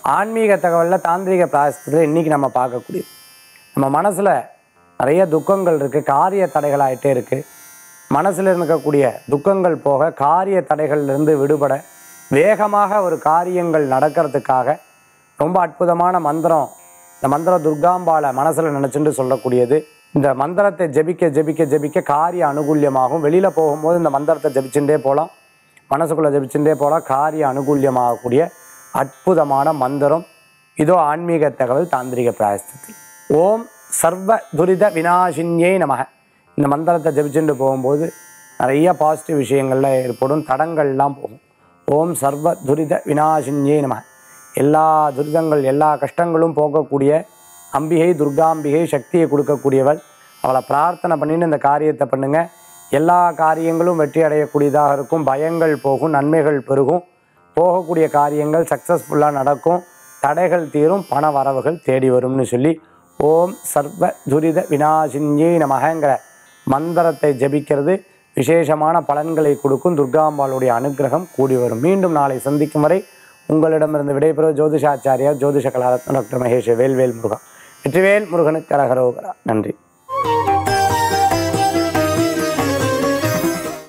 ஆன்மீக தகவலில் தாந்திரிக பிராயசத்தில் இன்றைக்கி நம்ம பார்க்கக்கூடியது நம்ம மனசில் நிறைய துக்கங்கள் இருக்குது காரிய தடைகளாயிட்டே இருக்குது மனசில் இருக்கக்கூடிய துக்கங்கள் போக காரிய தடைகள்லேருந்து விடுபட வேகமாக ஒரு காரியங்கள் நடக்கிறதுக்காக ரொம்ப அற்புதமான மந்திரம் இந்த மந்திரம் துர்காம்பால மனசில் நினச்சிட்டு சொல்லக்கூடியது இந்த மந்திரத்தை ஜெபிக்க ஜெபிக்க ஜெபிக்க காரிய அனுகூல்யமாகும் வெளியில் போகும்போது இந்த மந்திரத்தை ஜெபிச்சுட்டே போகலாம் மனசுக்குள்ளே ஜெபிச்சுட்டே போகலாம் காரிய அனுகூல்யமாகக்கூடிய அற்புதமான மந்திரம் இதோ ஆன்மீக தகவல் தாந்திரிக பிராயசத்தில் ஓம் சர்வ துரித விநாசின்யே நமக இந்த மந்திரத்தை ஜெபிச்சுட்டு போகும்போது நிறைய பாசிட்டிவ் விஷயங்கள்ல ஏற்படும் தடங்கள்லாம் போகும் ஓம் சர்வ துரித விநாசின்யே நமக எல்லா துரிதங்கள் எல்லா கஷ்டங்களும் போகக்கூடிய அம்பிகை துர்காம்பிகை சக்தியை கொடுக்கக்கூடியவள் அவளை பிரார்த்தனை பண்ணின்னு இந்த காரியத்தை பண்ணுங்க எல்லா காரியங்களும் வெற்றி அடையக்கூடியதாக இருக்கும் பயங்கள் போகும் நன்மைகள் பெருகும் போகக்கூடிய காரியங்கள் சக்ஸஸ்ஃபுல்லாக நடக்கும் தடைகள் தீரும் பண வரவுகள் தேடி வரும்னு சொல்லி ஓம் சர்வ துரித விநாசின்யே நமகங்கிற மந்திரத்தை ஜபிக்கிறது விசேஷமான பலன்களை கொடுக்கும் துர்காம்பாளுடைய அனுகிரகம் கூடி வரும் மீண்டும் நாளை சந்திக்கும் வரை உங்களிடமிருந்து விடைபெறும் ஜோதிஷாச்சாரியார் ஜோதிஷ கலாரத்ன டாக்டர் மகேஷ் வேல்வேல் முருகா வெற்றிவேல் முருகனுக்கு கரகரோகரா நன்றி